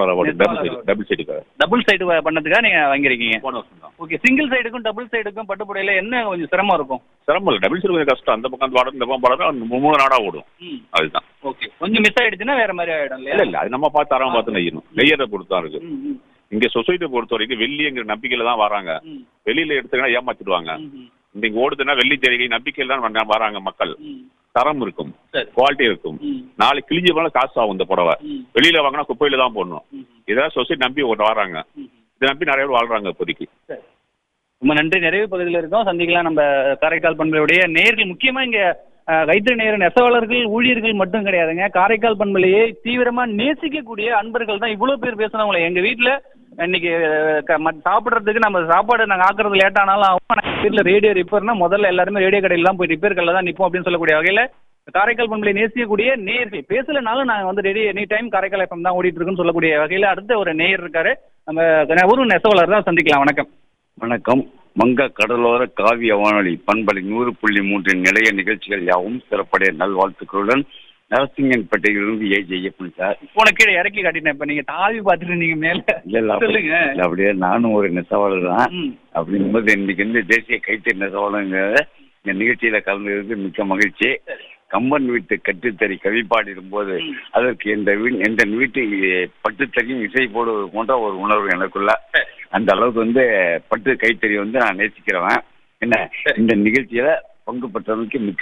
நெசவாளர் டபுள் நெசவாளர் side double சைடுக்காக டபுள் சைடு பண்ணதுக்காக நீங்க வாங்கியிருக்கீங்க போன வருஷம் தான் ஓகே சிங்கிள் சைடுக்கும் டபுள் சைடுக்கும் பட்டுப்புடையில என்ன கொஞ்சம் சிரமம் இருக்கும் சிரமம் இல்லை டபுள் சைடு கொஞ்சம் கஷ்டம் அந்த பக்கம் பாடம் இந்த பக்கம் பாடம் மூணு நாடா ஓடும் ம் அதுதான் ஓகே கொஞ்சம் மிஸ் ஆயிடுச்சுன்னா வேற மாதிரி ஆயிடும் இல்ல இல்லையா இல்ல அது நம்ம பார்த்து தரம் பார்த்து நெய்யணும் நெய்யறதை பொறுத்து தான் இருக்கு ம், ம், இங்க சொசைட்டியை பொறுத்த வரைக்கும் வெள்ளிங்கிற நம்பிக்கையில தான் வராங்க ம், வெளியில எடுத்துக்கினா ஏமாத்திடுவாங்க ம், ம், இன்னைக்கு ஓடுதுன்னா வெள்ளி தேவை நம்பிக்கையில் தான் வந்தா- வராங்க மக்கள் ம். தரம் இருக்கும் சரி குவாலிட்டி இருக்கும் ம், நாளைக்கு கிழிஞ்ச போல காசு ஆகும் இந்த புடவை ம், வெளியில வாங்கினா குப்பையில தான் போடணும் ம், இதான் சொசைட்டி நம்பி ஒரு வராங்க ம். இதை நம்பி நிறைய பேர் வாழ்றாங்க இப்போதைக்கு சரி. ரொம்ப நன்றி நிறைவு பகுதியில் இருக்கோம் சந்திக்கலாம் நம்ம காரைக்கால் பண்பலையுடைய நேர்கள் முக்கியமா இங்க அஹ், கைத்தறி நேர நெசவாளர்கள் ஊழியர்கள் மட்டும் கிடையாதுங்க காரைக்கால் பண்பலையை தீவிரமா நேசிக்கக்கூடிய அன்பர்கள் தான் இவ்வளவு பேர் பேசுனவங்களே எங்க வீட்டுல இன்னைக்கு அஹ், க- மத்- சாப்பிடுறதுக்கு நம்ம சாப்பாடு நாங்க ஆக்குறது லேட் ஆனாலும் ஆகும் ஆனா எங்க வீட்டுல ரேடியோ ரிப்பேர்னா முதல்ல எல்லாருமே ரேடியோ கடையில தான் போய் ரிப்பேர் கடையில தான் நிப்போம் அப்படின்னு சொல்லக்கூடிய வகையில காரைக்கால் பண்பலை நேசிக்கக்கூடிய நேயர்கள் பேசலனாலும் நாங்க வந்து ready any time Karaikal FM தான் ஓடிட்டு இருக்குன்னு சொல்லக்கூடிய வகையில அடுத்த ஒரு நேயர் இருக்காரு நம்ம ஒரு நெசவாளர் தான் சந்திக்கலாம் வணக்கம் வணக்கம் வங்க கடலோர காவிய வானொலி பண்பலை நூறு புள்ளி மூன்றின் நிலைய நிகழ்ச்சிகள் யாவும் சிறப்படைய நல்வாழ்த்துக்களுடன் நரசிங்கன்பேட்டையிலிருந்து ஏ ஜெய்யப்பன் சார் போன கீழே இறக்கி காட்டினேன் இப்ப நீங்க தாவி பாத்துட்டு இருந்தீங்க மேல இல்ல இல்ல அப்படி- சொல்லுங்க இல்ல, அப்படியே நானும் ஒரு நெசவாளர் தான் ம். அப்படிங்கும்போது இன்னைக்கு வந்து தேசிய கைத்தறி நெசவாளங்கிற இந்த நிகழ்ச்சியில கலந்துகிறது மிக்க மகிழ்ச்சி கம்பன் வீட்டு கட்டுத்தறி கவிப்பாடிடும் போது ம். அதற்கு எந்த வீ- எந்த வீட்டு பட்டுத்தறியும் இசை போடுவது போன்ற ஒரு உணர்வு எனக்குள்ள அந்த அளவுக்கு வந்து பட்டு கைத்தறி வந்து நான் நேசிக்கிறவன் என்ன இந்த நிகழ்ச்சியில பங்கு பெற்றவனுக்கு மிக்க